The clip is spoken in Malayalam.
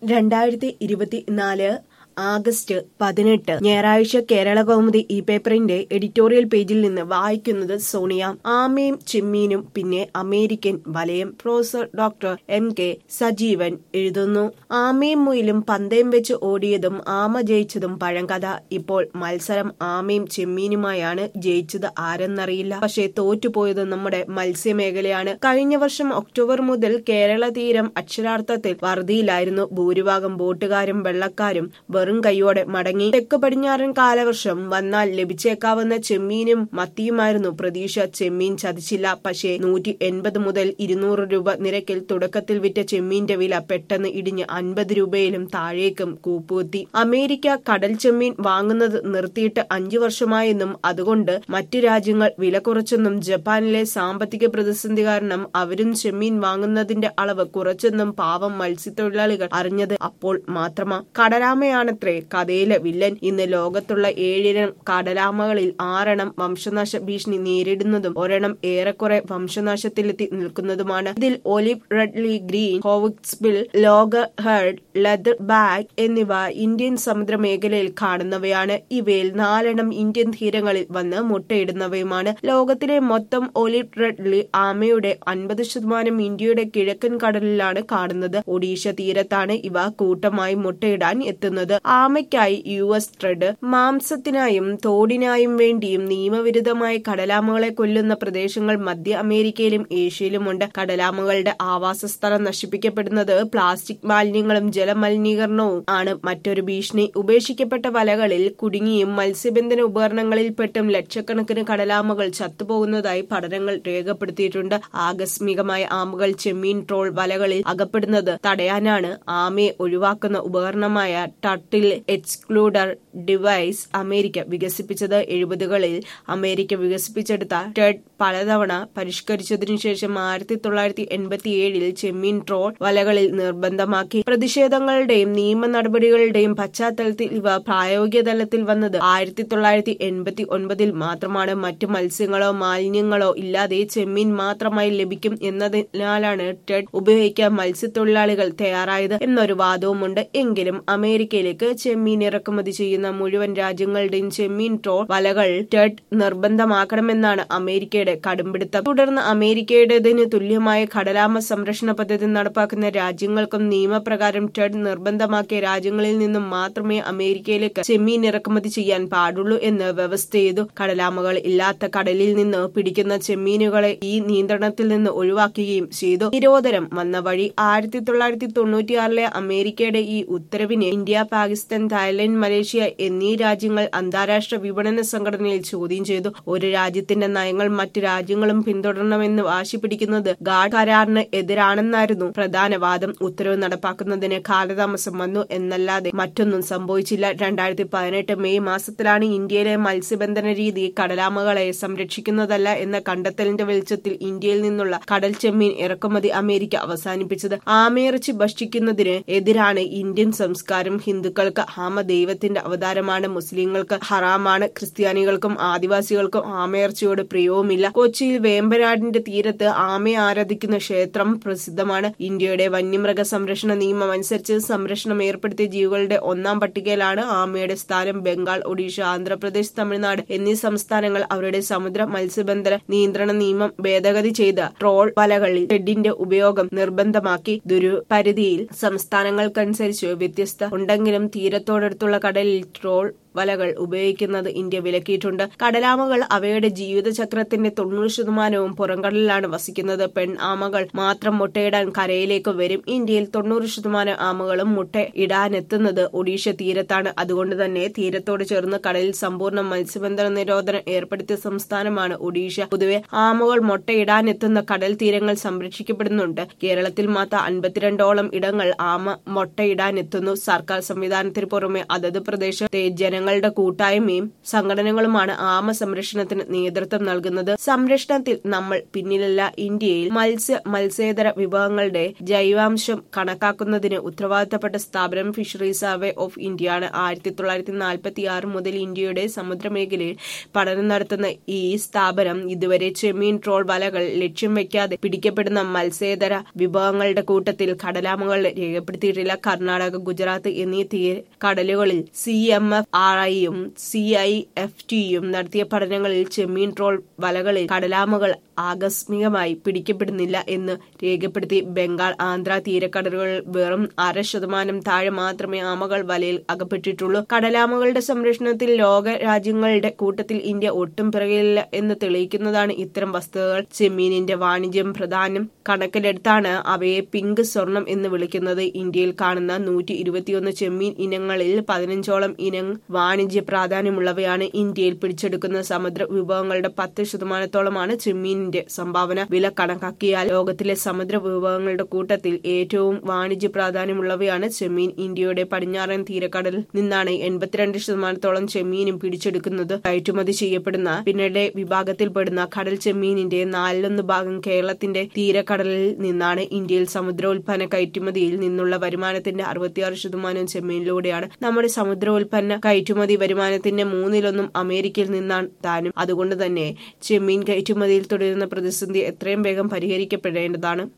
രണ്ടായിരത്തി ഇരുപത്തിനാല് ആഗസ്റ്റ് പതിനെട്ട് ഞായറാഴ്ച കേരള കൗമുദി ഈ പേപ്പറിന്റെ എഡിറ്റോറിയൽ പേജിൽ നിന്ന് വായിക്കുന്നത് സോണിയ ആമയും ചെമ്മീനും പിന്നെ അമേരിക്കൻ വലയം professor doctor M K Sajeevan എഴുതുന്നു ആമയും മുയിലും പന്തയം വെച്ച് ഓടിയതും ആമ ജയിച്ചതും പഴങ്കഥ ഇപ്പോൾ മത്സരം ആമയും ചെമ്മീനുമായാണ് ജയിച്ചത് ആരെന്നറിയില്ല പക്ഷേ തോറ്റുപോയത് നമ്മുടെ മത്സ്യമേഖലയാണ് കഴിഞ്ഞ വർഷം ഒക്ടോബർ മുതൽ കേരള തീരം അക്ഷരാർത്ഥത്തിൽ വറുതിയിലായിരുന്നു ഭൂരിഭാഗം ബോട്ടുകാരും വെള്ളക്കാരും വെറും കൈയോടെ മടങ്ങി തെക്ക് പടിഞ്ഞാറൻ കാലവർഷം വന്നാൽ ലഭിച്ചേക്കാവുന്ന ചെമ്മീനും മത്തിയുമായിരുന്നു പ്രതീക്ഷ ചെമ്മീൻ ചതിച്ചില്ല പക്ഷേ നൂറ്റി എൺപത് മുതൽ ഇരുന്നൂറ് രൂപ നിരക്കിൽ തുടക്കത്തിൽ വിറ്റ ചെമ്മീന്റെ വില പെട്ടെന്ന് ഇടിഞ്ഞ് അൻപത് രൂപയിലും താഴേക്കും കൂപ്പുകുത്തി അമേരിക്ക കടൽ ചെമ്മീൻ വാങ്ങുന്നത് നിർത്തിയിട്ട് അഞ്ചു വർഷമായെന്നും അതുകൊണ്ട് മറ്റു രാജ്യങ്ങൾ വില കുറച്ചെന്നും ജപ്പാനിലെ സാമ്പത്തിക പ്രതിസന്ധി കാരണം അവരും ചെമ്മീൻ വാങ്ങുന്നതിന്റെ അളവ് കുറച്ചെന്നും പാവം മത്സ്യത്തൊഴിലാളികൾ അറിഞ്ഞത് അപ്പോൾ മാത്രമാ കടലാമയാണത്രേ കഥയിലെ വില്ലൻ ഇന്ന് ലോകത്തുള്ള ഏഴിനം കടലാമകളിൽ ആറെണ്ണം വംശനാശ ഭീഷണി നേരിടുന്നതും ഒരെണ്ണം ഏറെക്കുറെ വംശനാശത്തിലെത്തി നിൽക്കുന്നതുമാണ് ഇതിൽ olive ridley green hawksbill loggerhead leatherback എന്നിവ ഇന്ത്യൻ സമുദ്ര മേഖലയിൽ കാണുന്നവയാണ് ഇവയിൽ നാലെണ്ണം ഇന്ത്യൻ തീരങ്ങളിൽ വന്ന് മുട്ടയിടുന്നവയുമാണ് ലോകത്തിലെ മൊത്തം ഒലിവ് റെഡ്ലി ആമയുടെ അൻപത് ശതമാനം ഇന്ത്യയുടെ കിഴക്കൻ കടലിലാണ് കാണുന്നത് ഒഡീഷ തീരത്താണ് ഇവ കൂട്ടമായി മുട്ടയിടാൻ എത്തുന്നത് ആമയ്ക്കായി യു എസ് ട്രെഡ് മാംസത്തിനായും തോടിനായും വേണ്ടിയും നിയമവിരുദ്ധമായി കടലാമകളെ കൊല്ലുന്ന പ്രദേശങ്ങൾ മധ്യ അമേരിക്കയിലും ഏഷ്യയിലുമുണ്ട് കടലാമകളുടെ ആവാസ സ്ഥലം നശിപ്പിക്കപ്പെടുന്നത് പ്ലാസ്റ്റിക് മാലിന്യങ്ങളും ജലമലിനീകരണവും ആണ് മറ്റൊരു ഭീഷണി ഉപേക്ഷിക്കപ്പെട്ട വലകളിൽ കുടുങ്ങിയും മത്സ്യബന്ധന ഉപകരണങ്ങളിൽപ്പെട്ടും ലക്ഷക്കണക്കിന് കടലാമകൾ ചത്തുപോകുന്നതായി പഠനങ്ങൾ രേഖപ്പെടുത്തിയിട്ടുണ്ട് ആകസ്മികമായ ആമകൾ ചെമ്മീൻ ട്രോൾ വലകളിൽ അകപ്പെടുന്നത് തടയാനാണ് ആമയെ ഒഴിവാക്കുന്ന ഉപകരണമായ ടട്ടിൽ എക്സ്ക്ലൂഡർ ഡിവൈസ് അമേരിക്ക വികസിപ്പിച്ചത് എഴുപതുകളിൽ അമേരിക്ക വികസിപ്പിച്ചെടുത്ത ടെഡ് പലതവണ പരിഷ്കരിച്ചതിനു ശേഷം ആയിരത്തി തൊള്ളായിരത്തി എൺപത്തി ഏഴിൽ ചെമ്മീൻ ട്രോൾ വലകളിൽ നിർബന്ധമാക്കി പ്രതിഷേധങ്ങളുടെയും നിയമ നടപടികളുടെയും പശ്ചാത്തലത്തിൽ ഇവ പ്രായോഗിക തലത്തിൽ വന്നത് ആയിരത്തി തൊള്ളായിരത്തി എൺപത്തി ഒൻപതിൽ മാത്രമാണ് മറ്റു മത്സ്യങ്ങളോ മാലിന്യങ്ങളോ ഇല്ലാതെ ചെമ്മീൻ മാത്രമായി ലഭിക്കും എന്നതിനാലാണ് ടെഡ് ഉപയോഗിക്കാൻ മത്സ്യത്തൊഴിലാളികൾ തയ്യാറായത് എന്നൊരു വാദവുമുണ്ട് എങ്കിലും അമേരിക്കയിലേക്ക് ചെമ്മീൻ ഇറക്കുമതി ചെയ്യുന്ന മുഴുവൻ രാജ്യങ്ങളുടെയും ചെമ്മീൻ ട്രോൾ വലകൾ ടെഡ് നിർബന്ധമാക്കണമെന്നാണ് അമേരിക്കയുടെ കടുംപിടുത്തം തുടർന്ന് അമേരിക്കയുടേതിന് തുല്യമായ കടലാമ സംരക്ഷണ പദ്ധതി നടപ്പാക്കുന്ന രാജ്യങ്ങൾക്കും നിയമപ്രകാരം ടെഡ് നിർബന്ധമാക്കിയ രാജ്യങ്ങളിൽ നിന്നും മാത്രമേ അമേരിക്കയിലേക്ക് ചെമ്മീൻ ഇറക്കുമതി ചെയ്യാൻ പാടുള്ളൂ എന്ന് വ്യവസ്ഥ ചെയ്തു കടലാമകൾ ഇല്ലാത്ത കടലിൽ നിന്ന് പിടിക്കുന്ന ചെമ്മീനുകളെ ഈ നിയന്ത്രണത്തിൽ നിന്ന് ഒഴിവാക്കുകയും ചെയ്തു നിരോധനം വന്ന വഴി ആയിരത്തി തൊള്ളായിരത്തി തൊണ്ണൂറ്റിയാറിലെ അമേരിക്കയുടെ ഈ ഉത്തരവിനെ ഇന്ത്യ പാകിസ്ഥാൻ തായ്ലൻഡ് മലേഷ്യ എന്നീ രാജ്യങ്ങൾ അന്താരാഷ്ട്ര വിപണന സംഘടനയിൽ ചോദ്യം ചെയ്തു ഒരു രാജ്യത്തിന്റെ നയങ്ങൾ മറ്റു രാജ്യങ്ങളും പിന്തുടരണമെന്ന് വാശി പിടിക്കുന്നത് ഗാഡ് കരാറിന് എതിരാണെന്നായിരുന്നു പ്രധാന വാദം ഉത്തരവ് നടപ്പാക്കുന്നതിന് കാലതാമസം വന്നു എന്നല്ലാതെ മറ്റൊന്നും സംഭവിച്ചില്ല രണ്ടായിരത്തി പതിനെട്ട് മെയ് മാസത്തിലാണ് ഇന്ത്യയിലെ മത്സ്യബന്ധന രീതി കടലാമകളെ സംരക്ഷിക്കുന്നതല്ല എന്ന കണ്ടെത്തലിന്റെ വെളിച്ചത്തിൽ ഇന്ത്യയിൽ നിന്നുള്ള കടൽ ചെമ്മീൻ ഇറക്കുമതി അമേരിക്ക അവസാനിപ്പിച്ചത് ആമയിറച്ചി ഭക്ഷിക്കുന്നതിന് എതിരാണ് ഇന്ത്യൻ സംസ്കാരം ഹിന്ദുക്കൾക്ക് ആമ ദൈവത്തിന്റെ അവതാരമാണ് മുസ്ലിങ്ങൾക്ക് ഹറാമാണ് ക്രിസ്ത്യാനികൾക്കും ആദിവാസികൾക്കും ആമയിറച്ചിയോട് പ്രിയവുമില്ല കൊച്ചിയിൽ വേമ്പനാടിന്റെ തീരത്ത് ആമയെ ആരാധിക്കുന്ന ക്ഷേത്രം പ്രസിദ്ധമാണ് ഇന്ത്യയുടെ വന്യമൃഗ സംരക്ഷണ നിയമം അനുസരിച്ച് സംരക്ഷണം ഏർപ്പെടുത്തിയ ജീവികളുടെ ഒന്നാം പട്ടികയിലാണ് ആമയുടെ സ്ഥാനം ബംഗാൾ ഒഡീഷ ആന്ധ്രാപ്രദേശ് തമിഴ്നാട് എന്നീ സംസ്ഥാനങ്ങൾ അവരുടെ സമുദ്ര മത്സ്യബന്ധന നിയന്ത്രണ നിയമം ഭേദഗതി ചെയ്ത ട്രോൾ വലകളിൽ ടെഡിന്റെ ഉപയോഗം നിർബന്ധമാക്കി ദുരുപരിധിയിൽ സംസ്ഥാനങ്ങൾക്കനുസരിച്ച് വ്യത്യസ്ത ഉണ്ടെങ്കിലും തീരത്തോടടുത്തുള്ള കടലിൽ ട്രോൾ വലകൾ ഉപയോഗിക്കുന്നത് ഇന്ത്യ വിലക്കിയിട്ടുണ്ട് കടലാമകൾ അവയുടെ ജീവിതചക്രത്തിന്റെ തൊണ്ണൂറ് ശതമാനവും പുറംകടലിലാണ് വസിക്കുന്നത് പെൺ ആമകൾ മാത്രം മുട്ടയിടാൻ കരയിലേക്ക് വരും ഇന്ത്യയിൽ തൊണ്ണൂറ് ശതമാനം ആമകളും മുട്ട ഇടാനെത്തുന്നത് ഒഡീഷ തീരത്താണ് അതുകൊണ്ട് തന്നെ തീരത്തോട് ചേർന്ന് കടലിൽ സമ്പൂർണ്ണ മത്സ്യബന്ധന നിരോധനം ഏർപ്പെടുത്തിയ സംസ്ഥാനമാണ് ഒഡീഷ പൊതുവെ ആമകൾ മുട്ടയിടാനെത്തുന്ന കടൽ തീരങ്ങൾ സംരക്ഷിക്കപ്പെടുന്നുണ്ട് കേരളത്തിൽ മാത്രം അൻപത്തിരണ്ടോളം ഇടങ്ങൾ ആമ മുട്ടയിടാനെത്തുന്നു സർക്കാർ സംവിധാനത്തിന് പുറമെ അതത് പ്രദേശത്തെ ജനങ്ങൾ ജനങ്ങളുടെ കൂട്ടായ്മയും സംഘടനകളുമാണ് ആമ സംരക്ഷണത്തിന് നേതൃത്വം നൽകുന്നത് സംരക്ഷണത്തിൽ നമ്മൾ പിന്നിലല്ല ഇന്ത്യയിൽ മത്സ്യ മത്സ്യേതര വിഭവങ്ങളുടെ ജൈവാംശം കണക്കാക്കുന്നതിന് ഉത്തരവാദിത്തപ്പെട്ട സ്ഥാപനം ഫിഷറീസ് സർവേ ഓഫ് ഇന്ത്യയാണ് ആയിരത്തി തൊള്ളായിരത്തി നാൽപ്പത്തി ആറ് മുതൽ ഇന്ത്യയുടെ സമുദ്രമേഖലയിൽ പഠനം നടത്തുന്ന ഈ സ്ഥാപനം ഇതുവരെ ചെമ്മീൻ ട്രോൾ വലകൾ ലക്ഷ്യം വെക്കാതെ പിടിക്കപ്പെടുന്ന മത്സ്യേതര വിഭവങ്ങളുടെ കൂട്ടത്തിൽ കടലാമകൾ രേഖപ്പെടുത്തിയിട്ടില്ല കർണാടക ഗുജറാത്ത് എന്നീ തീര കടലുകളിൽ സി എം എഫ് ആർ ഐയും സി ഐ എഫ് ടിയും നടത്തിയ പഠനങ്ങളിൽ ചെമ്മീൻ ട്രോൾ വലകളിൽ കടലാമകൾ ആകസ്മികമായി പിടിക്കപ്പെടുന്നില്ല എന്ന് രേഖപ്പെടുത്തി ബംഗാൾ ആന്ധ്ര തീരക്കടലുകളിൽ വെറും അര ശതമാനം താഴെ മാത്രമേ ആമകൾ വലയിൽ അകപ്പെട്ടിട്ടുള്ളൂ കടലാമകളുടെ സംരക്ഷണത്തിൽ ലോക രാജ്യങ്ങളുടെ കൂട്ടത്തിൽ ഇന്ത്യ ഒട്ടും പിറകില്ല എന്ന് തെളിയിക്കുന്നതാണ് ഇത്തരം വസ്തുതകൾ ചെമ്മീനിന്റെ വാണിജ്യം പ്രധാനം കണക്കിലെടുത്താണ് അവയെ പിങ്ക് സ്വർണം എന്ന് വിളിക്കുന്നത് ഇന്ത്യയിൽ കാണുന്ന നൂറ്റി ഇരുപത്തിയൊന്ന് ചെമ്മീൻ ഇനങ്ങളിൽ പതിനഞ്ചോളം ഇനം വാണിജ്യ പ്രാധാന്യമുള്ളവയാണ് ഇന്ത്യയിൽ പിടിച്ചെടുക്കുന്ന സമുദ്ര വിഭവങ്ങളുടെ പത്ത് ശതമാനത്തോളമാണ് ചെമ്മീനിന്റെ സംഭാവന വില കണക്കാക്കിയാൽ ലോകത്തിലെ സമുദ്ര വിഭവങ്ങളുടെ കൂട്ടത്തിൽ ഏറ്റവും വാണിജ്യ പ്രാധാന്യമുള്ളവയാണ് ചെമ്മീൻ ഇന്ത്യയുടെ പടിഞ്ഞാറൻ തീരക്കടലിൽ നിന്നാണ് എൺപത്തിരണ്ട് ശതമാനത്തോളം ചെമ്മീനും പിടിച്ചെടുക്കുന്നത് കയറ്റുമതി ചെയ്യപ്പെടുന്ന പിന്നീട് വിഭാഗത്തിൽപ്പെടുന്ന കടൽ ചെമ്മീനിന്റെ നാലിലൊന്ന് ഭാഗം കേരളത്തിന്റെ തീരക്കടലിൽ നിന്നാണ് ഇന്ത്യയിൽ സമുദ്രോൽപ്പന്ന കയറ്റുമതിയിൽ നിന്നുള്ള വരുമാനത്തിന്റെ അറുപത്തിയാറ് ശതമാനം ചെമ്മീനിലൂടെയാണ് നമ്മുടെ സമുദ്രോൽപ്പന്ന കയറ്റുമതി വരുമാനത്തിന്റെ മൂന്നിലൊന്നും അമേരിക്കയിൽ നിന്നാണ് താനും അതുകൊണ്ട് തന്നെ ചെമ്മീൻ കയറ്റുമതിയിൽ തുടരുന്ന പ്രതിസന്ധി എത്രയും വേഗം പരിഹരിക്കപ്പെടേണ്ടതാണ്